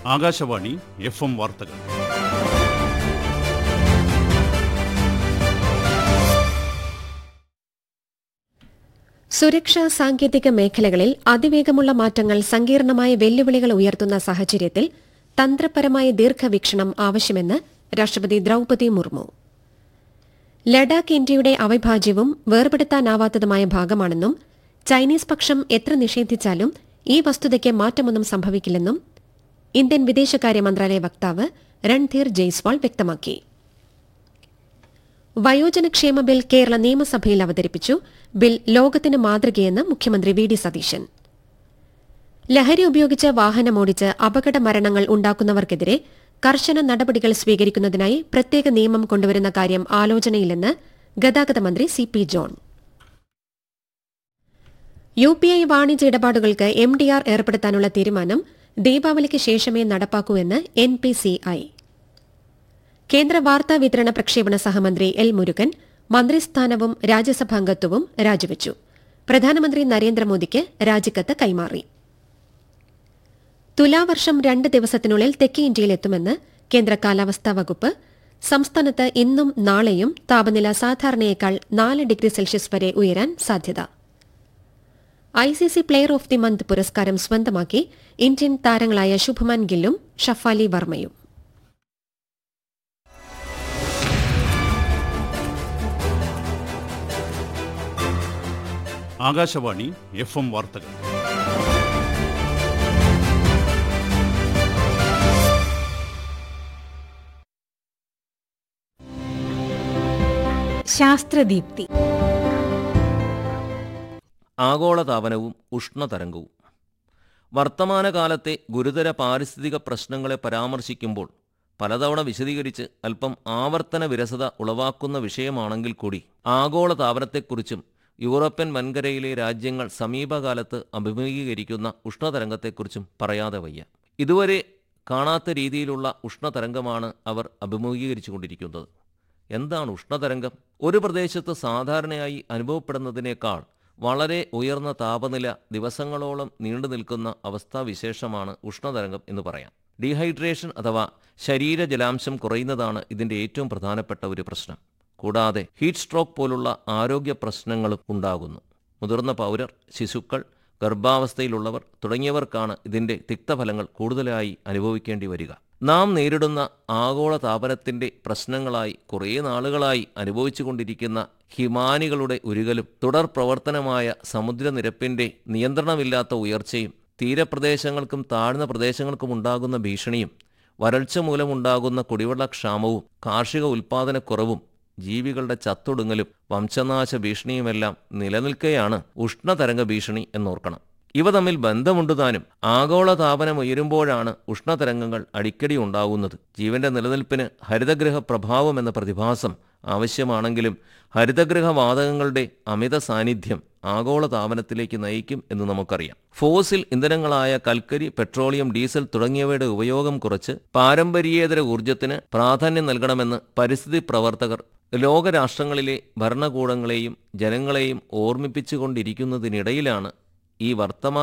Akashvani F M വാർത്തകൾ സുരക്ഷാ സാങ്കേതിക മേഖലകളിൽ അതിവേഗമുള്ള മാറ്റങ്ങൾ സങ്കീർണമായ വെല്ലുവിളികൾ ഉയർത്തുന്ന സാഹചര്യത്തിൽ തന്ത്രപരമായ ദീർഘവീക്ഷണം ആവശ്യമെന്ന് രാഷ്ട്രപതി ദ്രൌപതി മുർമു ലഡാക്ക് ഇന്ത്യയുടെ അവിഭാജ്യവും വേർപെടുത്താനാവാത്തതുമായ ഭാഗമാണെന്നും ചൈനീസ് പക്ഷം എത്ര നിഷേധിച്ചാലും ഈ വസ്തുതയ്ക്ക് മാറ്റമൊന്നും സംഭവിക്കില്ലെന്നും ഇന്ത്യൻ വിദേശകാര്യ മന്ത്രാലയ വക്താവ് രൺധീർ ജയ്സ്വാൾ വ്യക്തമാക്കി വയോജനക്ഷേമ ബിൽ കേരള നിയമസഭയിൽ അവതരിപ്പിച്ചു ബിൽ ലോകത്തിന് മാതൃകയെന്ന് മുഖ്യമന്ത്രി വി ഡി സതീശൻ ലഹരി ഉപയോഗിച്ച് വാഹനമോടിച്ച് അപകട മരണങ്ങൾ ഉണ്ടാക്കുന്നവർക്കെതിരെ കർശന നടപടികൾ സ്വീകരിക്കുന്നതിനായി പ്രത്യേക നിയമം കൊണ്ടുവരുന്ന കാര്യം ആലോചനയിലെന്ന് ഗതാഗത മന്ത്രി C P John U P I വാണിജ്യ ഇടപാടുകൾക്ക് എം ഡി ആർ ഏർപ്പെടുത്താനുള്ള തീരുമാനം ദീപാവലിക്ക് ശേഷമേ നടപ്പാക്കൂ എന്ന് എൻ പി സി ഐ കേന്ദ്ര വാർത്താ വിതരണ പ്രക്ഷേപണ സഹമന്ത്രി എൽ മുരുകൻ മന്ത്രിസ്ഥാനവും രാജ്യസഭാംഗത്വവും രാജിവച്ചു പ്രധാനമന്ത്രി നരേന്ദ്രമോദിക്ക് രാജിക്കത്ത് കൈമാറി തുലാവർഷം രണ്ട് ദിവസത്തിനുള്ളിൽ തെക്കേ ഇന്ത്യയിലെത്തുമെന്ന് കേന്ദ്ര കാലാവസ്ഥാ വകുപ്പ് സംസ്ഥാനത്ത് ഇന്നും നാളെയും താപനില സാധാരണയേക്കാൾ നാല് ഡിഗ്രി സെൽഷ്യസ് വരെ ഉയരാൻ സാധ്യത ICC player of the month പുരസ്കാരം സ്വന്തമാക്കി ഇന്ത്യൻ താരങ്ങളായ ശുഭ്മാൻ ഗില്ലും ഷഫാലി വർമ്മയും ആകാശവാണി എഫ് എം വാർത്തകൾ ശാസ്ത്രദീപ്തി ആഗോളതാപനവും ഉഷ്ണതരംഗവും വർത്തമാനകാലത്തെ ഗുരുതര പാരിസ്ഥിതിക പ്രശ്നങ്ങളെ പരാമർശിക്കുമ്പോൾ പലതവണ വിശദീകരിച്ച് അല്പം ആവർത്തന വിരസത ഉളവാക്കുന്ന വിഷയമാണെങ്കിൽ കൂടി ആഗോളതാപനത്തെക്കുറിച്ചും യൂറോപ്യൻ വൻകരയിലെ രാജ്യങ്ങൾ സമീപകാലത്ത് അഭിമുഖീകരിക്കുന്ന ഉഷ്ണതരംഗത്തെക്കുറിച്ചും പറയാതെ വയ്യ ഇതുവരെ കാണാത്ത രീതിയിലുള്ള ഉഷ്ണതരംഗമാണ് അവർ അഭിമുഖീകരിച്ചുകൊണ്ടിരിക്കുന്നത് എന്താണ് ഉഷ്ണതരംഗം ഒരു പ്രദേശത്ത് സാധാരണയായി അനുഭവപ്പെടുന്നതിനേക്കാൾ വളരെ ഉയർന്ന താപനില ദിവസങ്ങളോളം നീണ്ടു നിൽക്കുന്ന അവസ്ഥാവിശേഷമാണ് ഉഷ്ണതരംഗം എന്ന് പറയാം ഡീഹൈഡ്രേഷൻ അഥവാ ശരീരജലാംശം കുറയുന്നതാണ് ഇതിൻ്റെ ഏറ്റവും പ്രധാനപ്പെട്ട ഒരു പ്രശ്നം കൂടാതെ ഹീറ്റ് സ്ട്രോക്ക് പോലുള്ള ആരോഗ്യ പ്രശ്നങ്ങളും ഉണ്ടാകുന്നു മുതിർന്ന പൗരർ ശിശുക്കൾ ഗർഭാവസ്ഥയിലുള്ളവർ തുടങ്ങിയവർക്കാണ് ഇതിൻ്റെ തിക്തഫലങ്ങൾ കൂടുതലായി അനുഭവിക്കേണ്ടി വരിക നാം നേരിടുന്ന ആഗോള താപനത്തിൻ്റെ പ്രശ്നങ്ങളായി കുറേ നാളുകളായി അനുഭവിച്ചുകൊണ്ടിരിക്കുന്ന ഹിമാനികളുടെ ഉരുകലും തുടർ പ്രവർത്തനമായ സമുദ്രനിരപ്പിൻ്റെ നിയന്ത്രണമില്ലാത്ത ഉയർച്ചയും തീരപ്രദേശങ്ങൾക്കും താഴ്ന്ന പ്രദേശങ്ങൾക്കും ഉണ്ടാകുന്ന ഭീഷണിയും വരൾച്ച മൂലമുണ്ടാകുന്ന കുടിവെള്ളക്ഷാമവും കാർഷിക ഉൽപ്പാദനക്കുറവും ജീവികളുടെ ചത്തൊടുങ്ങലും വംശനാശ ഭീഷണിയുമെല്ലാം നിലനിൽക്കെയാണ് ഉഷ്ണതരംഗ ഭീഷണി എന്നോർക്കണം ഇവ തമ്മിൽ ബന്ധമുണ്ട് താനും ആഗോള താപനം ഉയരുമ്പോഴാണ് ഉഷ്ണതരംഗങ്ങൾ അടിക്കടി ഉണ്ടാകുന്നത് ജീവന്റെ നിലനിൽപ്പിന് ഹരിതഗൃഹ പ്രഭാവം എന്ന പ്രതിഭാസം ആവശ്യമാണെങ്കിലും ഹരിതഗൃഹ വാതകങ്ങളുടെ അമിത സാന്നിധ്യം ആഗോള താപനത്തിലേക്ക് നയിക്കും എന്ന് നമുക്കറിയാം ഫോസിൽ ഇന്ധനങ്ങളായ കൽക്കരി പെട്രോളിയം ഡീസൽ തുടങ്ങിയവയുടെ ഉപയോഗം കുറച്ച് പാരമ്പര്യേതര ഊർജ്ജത്തിന് പ്രാധാന്യം നൽകണമെന്ന് പരിസ്ഥിതി പ്രവർത്തകർ ലോകരാഷ്ട്രങ്ങളിലെ ഭരണകൂടങ്ങളെയും ജനങ്ങളെയും ഓർമ്മിപ്പിച്ചുകൊണ്ടിരിക്കുന്നതിനിടയിലാണ് ഈ വർത്തമാന